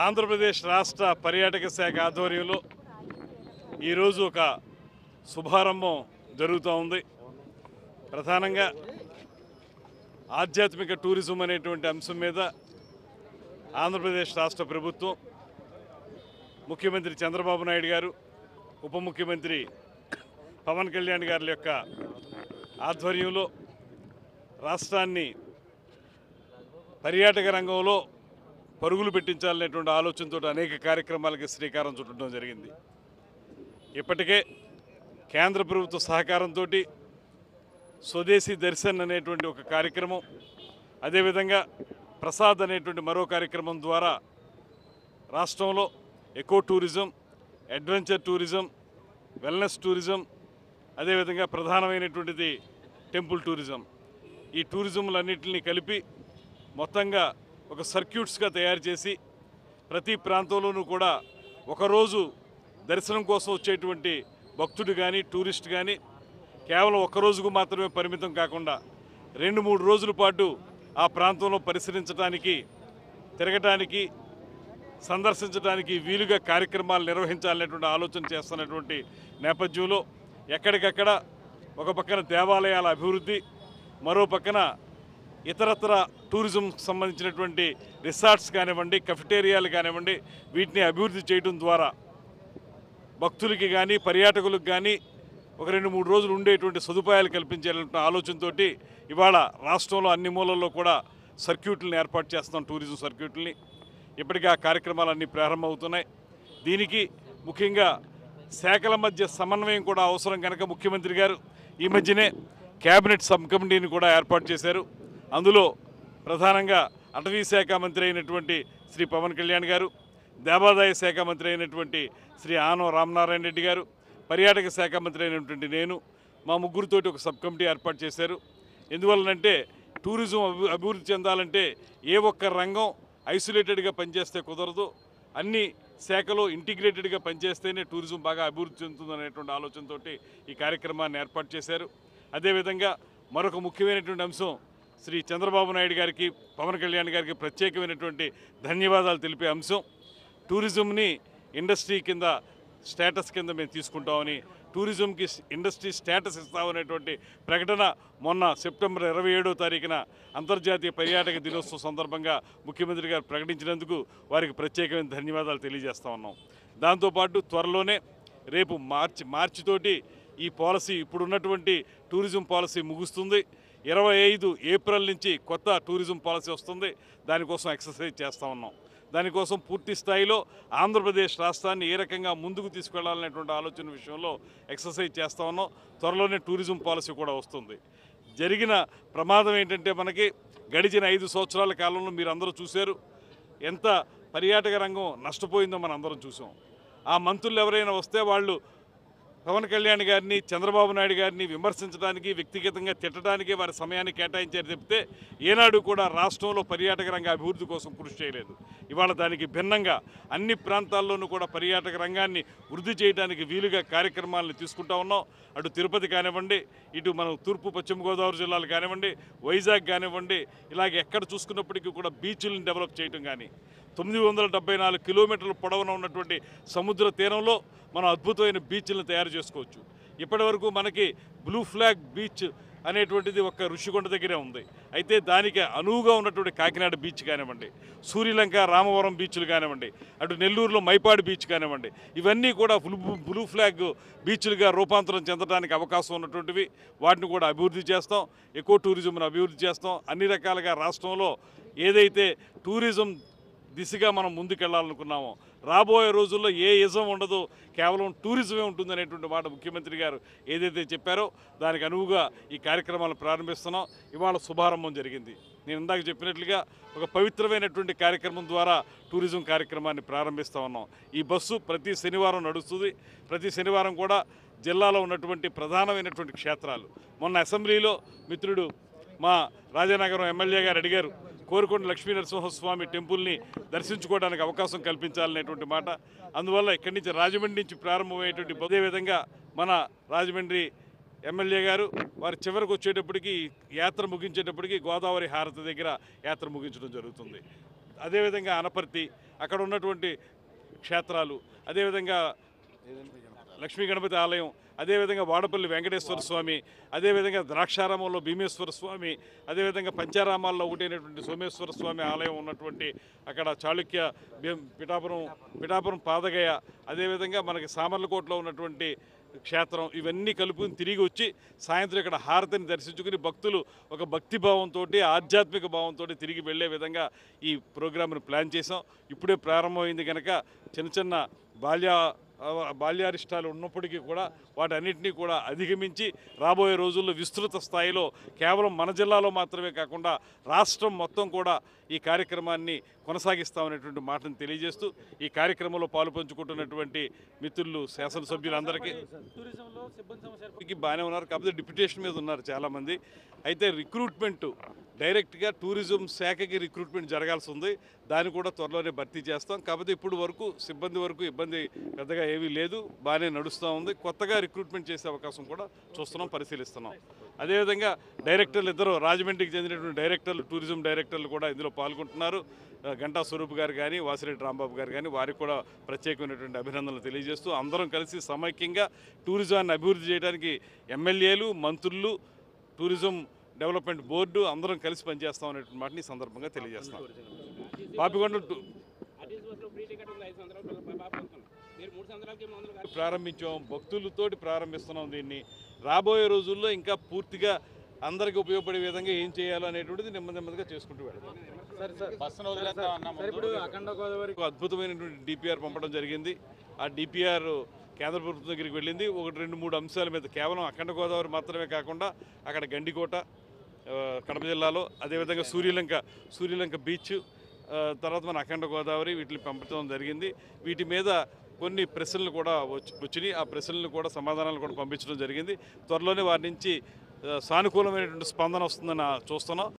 ఆంధ్రప్రదేశ్ రాష్ట్ర పర్యాటక శాఖ ఆధ్వర్యంలో ఈరోజు ఒక శుభారంభం జరుగుతూ ఉంది ప్రధానంగా ఆధ్యాత్మిక టూరిజం అనేటువంటి అంశం మీద ఆంధ్రప్రదేశ్ రాష్ట్ర ప్రభుత్వం ముఖ్యమంత్రి చంద్రబాబు నాయుడు గారు ఉప ముఖ్యమంత్రి పవన్ కళ్యాణ్ గారి యొక్క ఆధ్వర్యంలో రాష్ట్రాన్ని పర్యాటక రంగంలో పరుగులు పెట్టించాలనేటువంటి ఆలోచనతో అనేక కార్యక్రమాలకి శ్రీకారం చుట్టడం జరిగింది ఇప్పటికే కేంద్ర ప్రభుత్వ సహకారంతో స్వదేశీ దర్శన్ అనేటువంటి ఒక కార్యక్రమం అదేవిధంగా ప్రసాద్ అనేటువంటి మరో కార్యక్రమం ద్వారా రాష్ట్రంలో eco tourism adventure tourism wellness tourism అదేవిధంగా ప్రధానమైనటువంటిది టెంపుల్ టూరిజం ఈ టూరిజంలన్నింటినీ కలిపి మొత్తంగా ఒక సర్క్యూట్స్గా తయారు చేసి ప్రతి ప్రాంతంలోనూ కూడా ఒకరోజు దర్శనం కోసం వచ్చేటువంటి భక్తుడు కానీ టూరిస్ట్ కానీ కేవలం ఒక రోజుకు మాత్రమే పరిమితం కాకుండా రెండు మూడు రోజుల పాటు ఆ ప్రాంతంలో పరిశీలించడానికి తిరగటానికి సందర్శించడానికి వీలుగా కార్యక్రమాలు నిర్వహించాలనేటువంటి ఆలోచన చేస్తున్నటువంటి నేపథ్యంలో ఎక్కడికక్కడ ఒక పక్కన దేవాలయాల అభివృద్ధి మరో పక్కన ఇతరత్ర టూరిజం సంబంధించినటువంటి రిసార్ట్స్ కానివ్వండి కఫెటేరియాలు కానివ్వండి వీటిని అభివృద్ధి చేయడం ద్వారా భక్తులకి కానీ పర్యాటకులకు కానీ ఒక రెండు మూడు రోజులు ఉండేటువంటి సదుపాయాలు కల్పించాలన్న ఆలోచనతో ఇవాళ రాష్ట్రంలో అన్ని మూలల్లో కూడా సర్క్యూట్లను ఏర్పాటు చేస్తున్నాం టూరిజం సర్క్యూట్లని ఇప్పటికీ ఆ కార్యక్రమాలన్నీ ప్రారంభమవుతున్నాయి దీనికి ముఖ్యంగా శాఖల మధ్య సమన్వయం కూడా అవసరం కనుక ముఖ్యమంత్రి గారు ఈ మధ్యనే కేబినెట్ సబ్ కమిటీని కూడా ఏర్పాటు చేశారు అందులో ప్రధానంగా అటవీ శాఖ మంత్రి అయినటువంటి శ్రీ పవన్ కళ్యాణ్ గారు దేవాదాయ శాఖ మంత్రి అయినటువంటి శ్రీ ఆనవ రామనారాయణ రెడ్డి గారు పర్యాటక శాఖ మంత్రి అయినటువంటి నేను మా ముగ్గురితోటి ఒక సబ్ కమిటీ ఏర్పాటు చేశారు ఎందువల్లనంటే టూరిజం అభి అభివృద్ధి చెందాలంటే ఏ ఒక్క రంగం ఐసోలేటెడ్గా పనిచేస్తే కుదరదు అన్ని శాఖలు ఇంటిగ్రేటెడ్గా పనిచేస్తేనే టూరిజం బాగా అభివృద్ధి చెందుతుంది అనేటువంటి ఆలోచనతో ఈ కార్యక్రమాన్ని ఏర్పాటు చేశారు అదేవిధంగా మరొక ముఖ్యమైనటువంటి అంశం శ్రీ చంద్రబాబు నాయుడు గారికి పవన్ కళ్యాణ్ గారికి ప్రత్యేకమైనటువంటి ధన్యవాదాలు తెలిపే అంశం టూరిజంని ఇండస్ట్రీ కింద స్టేటస్ కింద మేము తీసుకుంటామని టూరిజంకి ఇండస్ట్రీ స్టేటస్ ఇస్తామనేటువంటి ప్రకటన మొన్న సెప్టెంబర్ ఇరవై ఏడో తారీఖున అంతర్జాతీయ పర్యాటక దినోత్సవం సందర్భంగా ముఖ్యమంత్రి గారు ప్రకటించినందుకు వారికి ప్రత్యేకమైన ధన్యవాదాలు తెలియజేస్తా ఉన్నాం దాంతోపాటు త్వరలోనే రేపు మార్చి మార్చితోటి ఈ పాలసీ ఇప్పుడున్నటువంటి టూరిజం పాలసీ ముగుస్తుంది ఇరవై ఐదు ఏప్రిల్ నుంచి కొత్త టూరిజం పాలసీ వస్తుంది దానికోసం ఎక్సర్సైజ్ చేస్తూ ఉన్నాం దానికోసం పూర్తి స్థాయిలో ఆంధ్రప్రదేశ్ రాష్ట్రాన్ని ఏ రకంగా ముందుకు తీసుకెళ్లాలనేటువంటి ఆలోచన విషయంలో ఎక్సర్సైజ్ చేస్తూ ఉన్నాం త్వరలోనే టూరిజం పాలసీ కూడా వస్తుంది జరిగిన ప్రమాదం ఏంటంటే మనకి గడిచిన ఐదు సంవత్సరాల కాలంలో మీరు అందరూ చూశారు ఎంత పర్యాటక రంగం నష్టపోయిందో మనం అందరం చూసాం ఆ మంత్రులు ఎవరైనా వస్తే వాళ్ళు పవన్ కళ్యాణ్ గారిని చంద్రబాబు నాయుడు గారిని విమర్శించడానికి వ్యక్తిగతంగా తిట్టడానికి వారి సమయాన్ని కేటాయించారు చెప్తే ఏనాడు కూడా రాష్ట్రంలో పర్యాటక రంగ అభివృద్ధి కోసం కృషి చేయలేదు ఇవాళ దానికి భిన్నంగా అన్ని ప్రాంతాల్లోనూ కూడా పర్యాటక రంగాన్ని వృద్ధి చేయడానికి వీలుగా కార్యక్రమాలను తీసుకుంటా ఉన్నాం అటు తిరుపతి కానివ్వండి ఇటు మనం తూర్పు పశ్చిమ గోదావరి జిల్లాలు కానివ్వండి వైజాగ్ కానివ్వండి ఇలాగ ఎక్కడ చూసుకున్నప్పటికీ కూడా బీచ్లను డెవలప్ చేయటం కానీ తొమ్మిది వందల డెబ్బై నాలుగు కిలోమీటర్ల పొడవున ఉన్నటువంటి సముద్ర తీరంలో మనం అద్భుతమైన బీచ్లను తయారు చేసుకోవచ్చు ఇప్పటి వరకు మనకి బ్లూ ఫ్లాగ్ బీచ్ అనేటువంటిది ఒక ఋషికొండ దగ్గరే ఉంది అయితే దానికి అనువుగా ఉన్నటువంటి కాకినాడ బీచ్ కానివ్వండి సూర్యలంక రామవరం బీచ్లు కానివ్వండి అటు నెల్లూరులో మైపాడు బీచ్ కానివ్వండి ఇవన్నీ కూడా బ్లూ బ్లూ ఫ్లాగ్ బీచ్లుగా రూపాంతరం చెందడానికి అవకాశం ఉన్నటువంటివి వాటిని కూడా అభివృద్ధి చేస్తాం ఎకో టూరిజంను అభివృద్ధి చేస్తాం అన్ని రకాలుగా రాష్ట్రంలో ఏదైతే టూరిజం దిశగా మనం ముందుకెళ్లాలనుకున్నామో రాబోయే రోజుల్లో ఏ ఇజం ఉండదు కేవలం టూరిజమే ఉంటుంది అనేటువంటి మాట ముఖ్యమంత్రి గారు ఏదైతే చెప్పారో దానికి అనువుగా ఈ కార్యక్రమాలు ప్రారంభిస్తున్నాం ఇవాళ శుభారంభం జరిగింది నేను ఇందాక చెప్పినట్లుగా ఒక పవిత్రమైనటువంటి కార్యక్రమం ద్వారా టూరిజం కార్యక్రమాన్ని ప్రారంభిస్తూ ఉన్నాం ఈ బస్సు ప్రతి శనివారం నడుస్తుంది ప్రతి శనివారం కూడా జిల్లాలో ఉన్నటువంటి ప్రధానమైనటువంటి క్షేత్రాలు మొన్న అసెంబ్లీలో మిత్రుడు మా రాజానగరం ఎమ్మెల్యే గారు అడిగారు కోరుకొండ లక్ష్మీ నరసింహస్వామి టెంపుల్ని దర్శించుకోవడానికి అవకాశం కల్పించాలనేటువంటి మాట అందువల్ల ఇక్కడి నుంచి రాజమండ్రి నుంచి ప్రారంభమయ్యేటువంటి అదే విధంగా మన రాజమండ్రి ఎమ్మెల్యే గారు వారి చివరికి వచ్చేటప్పటికి యాత్ర ముగించేటప్పటికి గోదావరి హారతి దగ్గర యాత్ర ముగించడం జరుగుతుంది అదేవిధంగా అనపర్తి అక్కడ ఉన్నటువంటి క్షేత్రాలు అదేవిధంగా లక్ష్మీ గణపతి ఆలయం అదేవిధంగా వాడపల్లి వెంకటేశ్వర స్వామి అదేవిధంగా ద్రాక్షారామంలో భీమేశ్వర స్వామి అదేవిధంగా పంచారామాల్లో ఒకటైనటువంటి సోమేశ్వర స్వామి ఆలయం ఉన్నటువంటి అక్కడ చాళుక్య భీం పిఠాపురం పిఠాపురం పాదగయ అదేవిధంగా మనకి సామర్లకోటలో ఉన్నటువంటి క్షేత్రం ఇవన్నీ కలుపుకుని తిరిగి వచ్చి సాయంత్రం ఇక్కడ హారతిని దర్శించుకుని భక్తులు ఒక భక్తి భావంతో ఆధ్యాత్మిక భావంతో తిరిగి వెళ్ళే విధంగా ఈ ప్రోగ్రామ్ను ప్లాన్ చేసాం ఇప్పుడే ప్రారంభమైంది కనుక చిన్న చిన్న బాల్య ఆ, బాల్యారిష్టాలు ఉన్నప్పటికీ కూడా వాటన్నిటినీ కూడా అధిగమించి రాబోయే రోజుల్లో విస్తృత స్థాయిలో కేవలం మన జిల్లాలో మాత్రమే కాకుండా రాష్ట్రం మొత్తం కూడా ఈ కార్యక్రమాన్ని కొనసాగిస్తామనేటువంటి మాటను తెలియజేస్తూ ఈ కార్యక్రమంలో పాలు పంచుకుంటున్నటువంటి మిత్రులు శాసనసభ్యులందరికీ టూరిజంలో సిబ్బంది సమస్య కి బాగానే ఉన్నారు కాకపోతే డిప్యుటేషన్ మీద ఉన్నారు చాలామంది అయితే రిక్రూట్మెంట్ డైరెక్ట్గా టూరిజం శాఖకి రిక్రూట్మెంట్ జరగాల్సి ఉంది దాన్ని కూడా త్వరలోనే భర్తీ చేస్తాం కాకపోతే ఇప్పుడు వరకు సిబ్బంది వరకు ఇబ్బంది పెద్దగా ఏమీ లేదు బాగానే నడుస్తూ ఉంది కొత్తగా రిక్రూట్మెంట్ చేసే అవకాశం కూడా చూస్తున్నాం పరిశీలిస్తున్నాం అదేవిధంగా డైరెక్టర్లు ఇద్దరు రాజమండ్రికి చెందినటువంటి డైరెక్టర్లు టూరిజం డైరెక్టర్లు కూడా ఇందులో పాల్గొంటున్నారు ఆ, గంటా స్వరూప్ గారు కానీ వాసిరెడ్డి రాంబాబు గారు కానీ వారికి కూడా ప్రత్యేకమైనటువంటి అభినందనలు తెలియజేస్తూ అందరం కలిసి సమైక్యంగా టూరిజాన్ని అభివృద్ధి చేయడానికి ఎమ్మెల్యేలు మంత్రులు టూరిజం డెవలప్మెంట్ బోర్డు అందరం కలిసి పనిచేస్తాం అనేటువంటి మాటని ఈ సందర్భంగా తెలియజేస్తాం పాపికొండ టు- ఆర్టీసీ బస్సులో ఫ్రీ టికెట్ ఉంది ఐదు సంవత్సరాలు పిల్లలు బాబు వెళ్తున్నాం మీరు మూడు సంవత్సరాలకి మూడు వందలు ప్రారంభించాం భక్తులతోటి ప్రారంభిస్తున్నాం దీన్ని రాబోయే రోజుల్లో ఇంకా పూర్తిగా అందరికీ ఉపయోగపడే విధంగా ఏం చేయాలో అనేటువంటిది నెమ్మది నెమ్మదిగా చేసుకుంటూ వెళ్తాం సరే సార్ సార్ ఇప్పుడు అఖండ గోదావరి ఒక అద్భుతమైనటువంటి డిపిఆర్ పంపడం జరిగింది ఆ డిపిఆర్ కేంద్ర ప్రభుత్వం దగ్గరికి వెళ్ళింది ఒకటి రెండు మూడు అంశాల మీద కేవలం అఖండ గోదావరి మాత్రమే కాకుండా అక్కడ గండికోట ఆ, కడప జిల్లాలో అదేవిధంగా సూర్యలంక సూర్యలంక బీచ్ ఆ, తర్వాత మన అఖండ గోదావరి వీటిని పంపించడం జరిగింది వీటి మీద కొన్ని ప్రశ్నలు కూడా వచ్చి వచ్చినాయి ఆ ప్రశ్నలను కూడా సమాధానాలు కూడా పంపించడం జరిగింది త్వరలోనే వారి నుంచి ఆ, సానుకూలమైనటువంటి స్పందన వస్తుందని చూస్తున్నాం